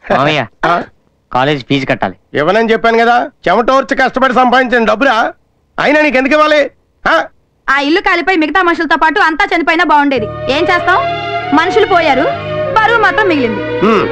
మామయ్య ఆ, college fee కట్టాలి ఇవ్వనని చెప్పాను కదా చెమట వచ్చి కష్టపడి సంపాదించిన డబ్బురా అయినా నీకు ఎందుకు ఇవ్వాలి ఆ? ఆ ఇల్లు కాలిపోయి మిగతా మనుషులతో పాటు అంతా చనిపోయినా బాగుండేది ఏం చేస్తాం మనుషులు పోయారు బరువు మాత్రం మిగిలింది ఉమ్,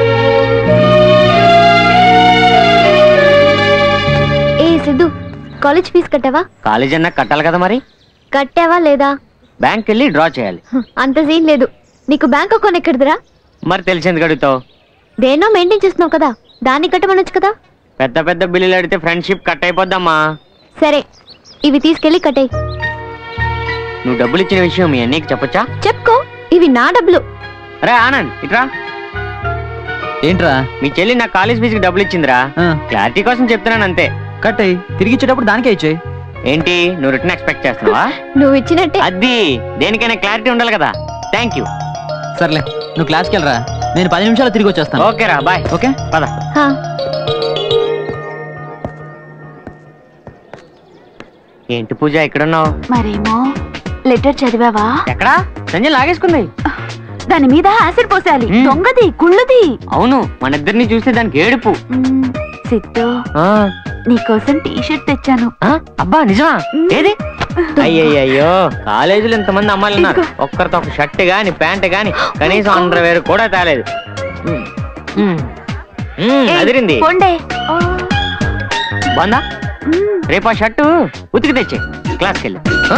ఏ సిద్ధు కాలేజ్ ఫీజు కట్టావా కాలేజ్ అన్నా కట్టాలి కదా మరి కట్టావా లేదా బ్యాంక్ వెళ్ళి డ్రా చేయాలి హ్, అంత సీన్ లేదు నీకు బ్యాంక్ అకౌంట్ ఎక్కడిదిరా మరి తెలిసింది అడుగుతావు దేనో మెయింటైన్ చేస్తున్నావు కదా దాన్ని కట్టమనొచ్చు కదా పెద్ద పెద్ద బిల్లులు అడిగితే ఫ్రెండ్షిప్ కట్ అయిపోద్దమ్మా సరే ఇవి తీసుకెళ్లి కట్టాయి నువ్వు డబ్బులు ఇచ్చిన విషయం మీ అన్నయ్యకి చెప్పొచ్చా చెప్పుకో ఇవి నా డబ్బులు అరే ఆనంద్ ఇట్రా ఏంట్రా మీ చెల్లి నా కాలేజ్ ఫీజుకి డబ్బులు ఇచ్చిందిరా ఆ, క్లారిటీ కోసం చెప్తున్నాను అంతే కట్టేయ్ తిరిగి ఇచ్చేటప్పుడు దానికే ఇచ్చేయి ఏంటి నువ్వు రిటర్న్ ఎక్స్పెక్ట్ చేస్తున్నావా నువ్వు ఇచ్చినట్టే అది దేనికైనా క్లారిటీ ఉండాలి కదా థ్యాంక్ యూ సర్లే నువ్వు క్లాస్కి వెళ్ళరా నేను పది నిమిషాలు తిరిగి వచ్చేస్తాను ఓకే రా బాయ్ ఓకే పద హా, ఏంటి పూజ ఎక్కడున్నావు మరేమో లెటర్ చదివావా ఎక్కడా సంజయ్ లాగేసుకుంది దాని మీద యాసిడ్ పోసేయాలి మ్మ్. దొంగది కుళ్ళుది అవును మన ఇద్దరిని చూస్తే దానికి ఏడుపు మ్మ్, సిద్ధు ఆ, నీకోసం టీ షర్ట్ తెచ్చాను ఆ, అబ్బా నిజమా ఏది అయ్యయ్యో కాలేజీలో ఇంతమంది అమ్మాయిలు ఉన్నారు ఒక్కరితో ఒక షర్ట్ గాని ప్యాంట్ గాని కనీసం అండర్ వేర్ కూడా తేలేదు ఉమ్, ఉమ్, ఉమ్, ఏయ్, అదిరింది పొండే బాగుందా మ్మ్. రేపు ఆ షర్టు ఉతికి తెచ్చే క్లాస్కి వెళ్ళి ఆ?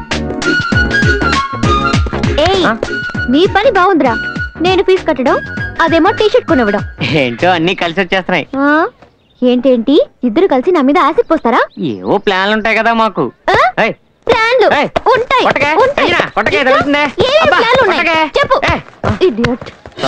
ఏయ్ ఆ? నీ పని బాగుందిరా నేను ఫీజు కట్టడం అదేమో టీ షర్ట్ కొనివ్వడం ఏంటో అన్ని కలిసి వచ్చేస్తున్నాయి ఆ, ఏంటేంటి ఇద్దరు కలిసి నా మీద యాసిడ్ పోస్తారా ఏవో ప్లాన్లు ఉంటాయి కదా మాకు ఆ? ఏయ్, ప్లాన్లు ఏయ్, ఉంటాయి కొట్టకే, ఉంటాయి. సంజన, కొట్టకే, ఇంకా తగులుతుందే. ఏమేం అబ్బా, ప్లాన్లు ఉన్నాయి కొట్టకే. చెప్పు ఏయ్, Idiot.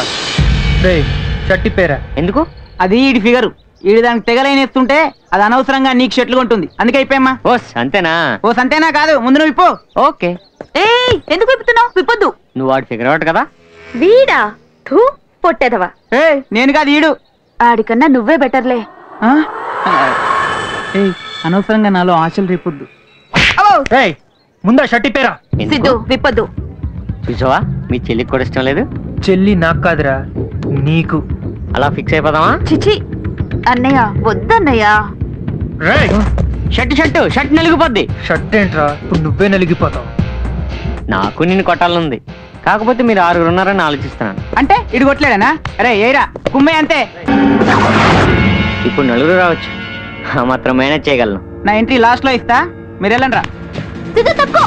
షర్ట్ ఇప్పేరా ఎందుకు అది ఈడి ఫిగర్ ఈడి దానికి తెగలైన ఎత్తుంటే అది అనవసరంగా నీకు షర్ట్లు కొంటుంది అందుకే అయిపోయమ్మా ఓస్ అంతేనా ఓ సంతేనా కాదు ముందు నువ్వు ఇప్పు ఓకే ఏయ్ ఎందుకు విప్పుతున్నావు విప్పొద్దు నువ్వు వాడు ఫిగర్ అవుట్ కదా వీడా థూ పొట్టేదవా ఏయ్, నేను కాదు ఈడు ఆడికన్నా నువ్వే బెటర్లే ఆ? ఏయ్, అనవసరంగా నాలో ఆశలు రేపొద్దు ముందా షర్ట్ ఇప్పేరా ఎందుకు? సిద్ధు విప్పొద్దు చూసావా మీ చెల్లికి కూడా ఇష్టం లేదు చెల్లి నాకు కాదురా నీకు అలా ఫిక్స్ అయిపోదామా చిచి అన్నయ్య వద్దన్నయ్య షర్ట్ షర్ట్ షర్ట్ నలిగిపోద్ది షర్ట్ ఏంట్రా ఇప్పుడు నువ్వే నలిగిపోతావు నాకు నిన్ను కొట్టాలనుంది కాకపోతే మీరు ఆరుగురు ఉన్నారని ఆలోచిస్తున్నాను అంటే ఇడు కొట్టలేడనా అరే ఏరా కుమ్మే అంతే ఇప్పుడు నలుగురు రావచ్చు ఆ మాత్రం మేనేజ్ చేయగలను నా ఎంట్రీ లాస్ట్ లో ఇస్తా మీరు వెళ్ళండి రా సిద్ధు తప్పుకో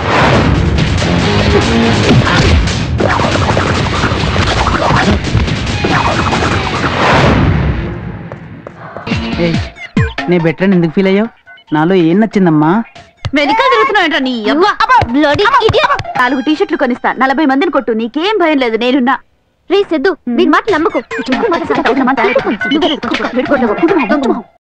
ఏయ్, నీ బెటర్ ఎందుకు ఫీల్ అయ్యావు నాలో ఏం నచ్చిందమ్మా వెనకాల తిరుగుతున్నావు నీ అవ్వ Bloody idiot. నాలుగు టీ షర్ట్లు కొనిస్తా నలభై మందిని కొట్టు నీకేం భయం లేదు నేనున్నా రే సిద్ధు దీని మాట నమ్మకు మాట